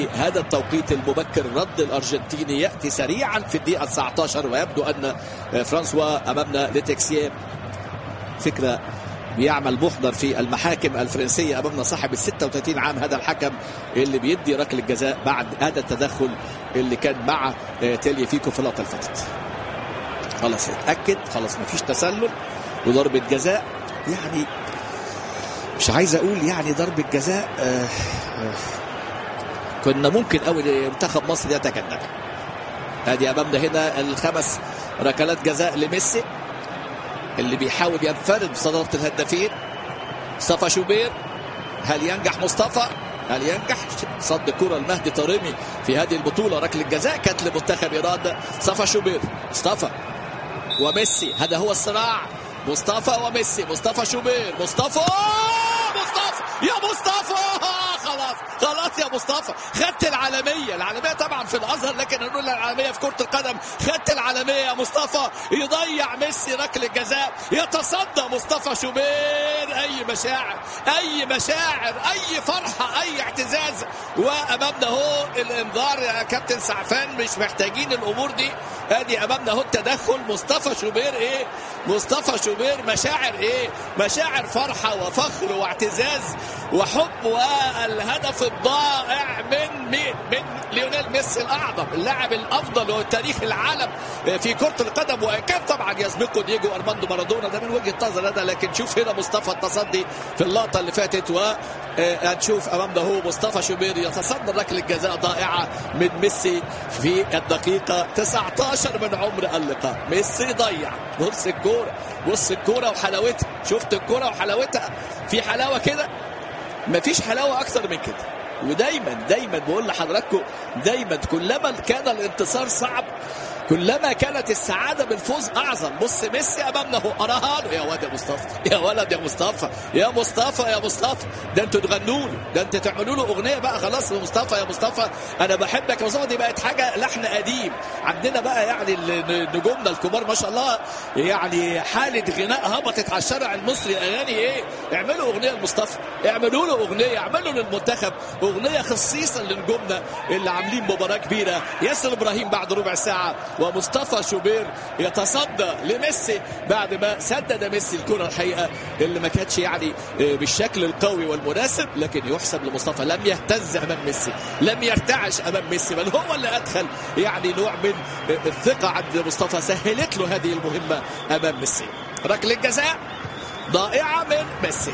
هذا التوقيت المبكر رد الارجنتيني ياتي سريعا في الدقيقه 19 ويبدو ان فرانسوا امامنا لتكسيه فكره بيعمل محضر في المحاكم الفرنسيه امامنا صاحب ال 36 عام هذا الحكم اللي بيدي ركله الجزاء بعد هذا التدخل اللي كان مع تيلي فيكو في اللقطه اللي فاتت. خلاص اتاكد خلاص مفيش تسلل وضربه جزاء يعني مش عايز اقول يعني ضربه جزاء آه آه كنا ممكن قوي منتخب مصر يتجنب ادي امامنا هنا الخمس ركلات جزاء لميسي اللي بيحاول ينفرد بصدارة الهدافين مصطفى شوبير هل ينجح مصطفى هل ينجح صد كرة المهدي طارمي في هذه البطولة ركلة جزاء كانت لمنتخب إيران مصطفى شوبير مصطفى وميسي هذا هو الصراع مصطفى وميسي مصطفى شوبير مصطفى مصطفى يا مصطفى خلاص خلاص يا مصطفى خدت العالمية العالمية طبعا في الأزهر لكن نقول العالمية في كرة القدم خدت العالمية يا مصطفى يضيع ميسي ركلة جزاء يتصدى مصطفى شوبير أي مشاعر أي مشاعر أي فرحة أي اعتزاز وأمامنا هو الإنذار يا كابتن سعفان مش محتاجين الأمور دي ادي امامنا اهو التدخل مصطفى شوبير ايه مصطفى شوبير مشاعر ايه مشاعر فرحه وفخر واعتزاز وحب والهدف الضائع من مين من ليونيل ميسي الاعظم اللاعب الافضل وتاريخ العالم في كره القدم وان كان طبعا يسبقه دييجو ارماندو مارادونا ده من وجهه نظر انا لكن شوف هنا مصطفى التصدي في اللقطه اللي فاتت وهنشوف امامنا هو مصطفى شوبير يتصدى ركله جزاء ضائعه من ميسي في الدقيقه 19 من عمر اللقاء ميسي ضيع بص الكوره بص الكوره وحلاوتها شفت الكوره وحلاوتها في حلاوه كده مفيش حلاوه اكتر من كده ودايما دايما بقول لحضراتكم دايما كلما كان الانتصار صعب كلما كانت السعادة بالفوز أعظم بص ميسي أمامنا هو أراها له يا واد يا مصطفى يا ولد يا مصطفى يا مصطفى يا مصطفى ده أنتوا تغنوا له ده أنتوا تعملوا له أغنية بقى خلاص يا مصطفى يا مصطفى أنا بحبك يا مصطفى دي بقت حاجة لحن قديم عندنا بقى يعني نجومنا الكبار ما شاء الله يعني حالة غناء هبطت على الشارع المصري أغاني إيه اعملوا أغنية لمصطفى اعملوا له أغنية اعملوا للمنتخب أغنية خصيصا لنجومنا اللي عاملين مباراة كبيرة ياسر إبراهيم بعد ربع ساعة ومصطفى شوبير يتصدى لميسي بعد ما سدد ميسي الكره الحقيقه اللي ما كانتش يعني بالشكل القوي والمناسب لكن يحسب لمصطفى لم يهتز امام ميسي لم يرتعش امام ميسي بل هو اللي ادخل يعني نوع من الثقه عند مصطفى سهلت له هذه المهمه امام ميسي ركله جزاء ضائعه من ميسي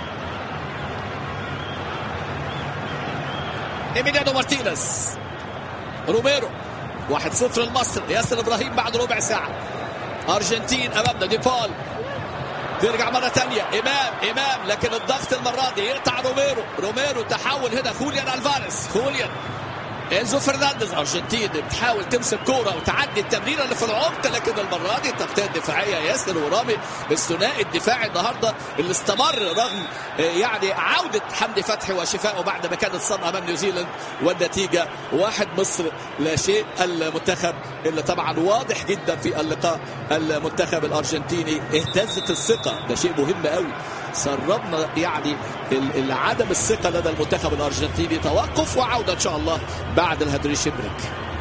ايميليانو مارتينيز روميرو واحد صفر لمصر ياسر ابراهيم بعد ربع ساعه ارجنتين امامنا ديبال ترجع مره ثانيه امام امام لكن الضغط المره دي يقطع روميرو روميرو تحول هنا خوليان الفاريز خوليان انزو فرنانديز ارجنتين بتحاول تمسك كوره وتعدي التمريره اللي في العمق لكن المره دي التغطيه الدفاعيه ياسر ورامي الثنائي الدفاعي النهارده اللي استمر رغم يعني عوده حمدي فتحي وشفائه بعد ما كانت صدمه امام نيوزيلاند والنتيجه واحد مصر لا شيء المنتخب اللي طبعا واضح جدا في اللقاء المنتخب الارجنتيني اهتزت الثقه ده شيء مهم قوي سربنا يعني عدم الثقه لدى المنتخب الارجنتيني توقف وعوده ان شاء الله بعد الهيدريشن بريك